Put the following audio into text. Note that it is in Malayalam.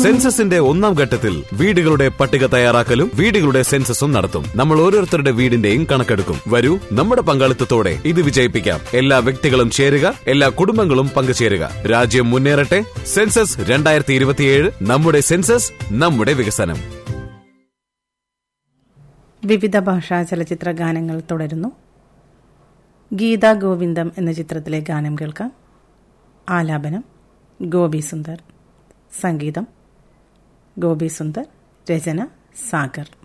സെൻസസിന്റെ ഒന്നാം ഘട്ടത്തിൽ വീടുകളുടെ പട്ടിക തയ്യാറാക്കലും വീടുകളുടെ സെൻസസും നടത്തും നമ്മൾ ഓരോരുത്തരുടെ വീടിന്റെയും കണക്കെടുക്കും വരൂ നമ്മുടെ പങ്കാളിത്തത്തോടെ ഇത് വിജയിപ്പിക്കാം എല്ലാ വ്യക്തികളും ചേരുക എല്ലാ കുടുംബങ്ങളും പങ്കുചേരുക രാജ്യം മുന്നേറട്ടെ സെൻസസ് രണ്ടായിരത്തി ഇരുപത്തിയേഴ് നമ്മുടെ സെൻസസ് നമ്മുടെ വികസനം വിവിധ ഭാഷാ ചലച്ചിത്ര ഗാനങ്ങൾ തുടരുന്നു ഗീതാ ഗോവിന്ദം എന്ന ചിത്രത്തിലെ ഗാനം കേൾക്കാം ആലാപനം ഗോപി സുന്ദർ സംഗീതം ഗോപി സുന്ദർ രചന സാഗർ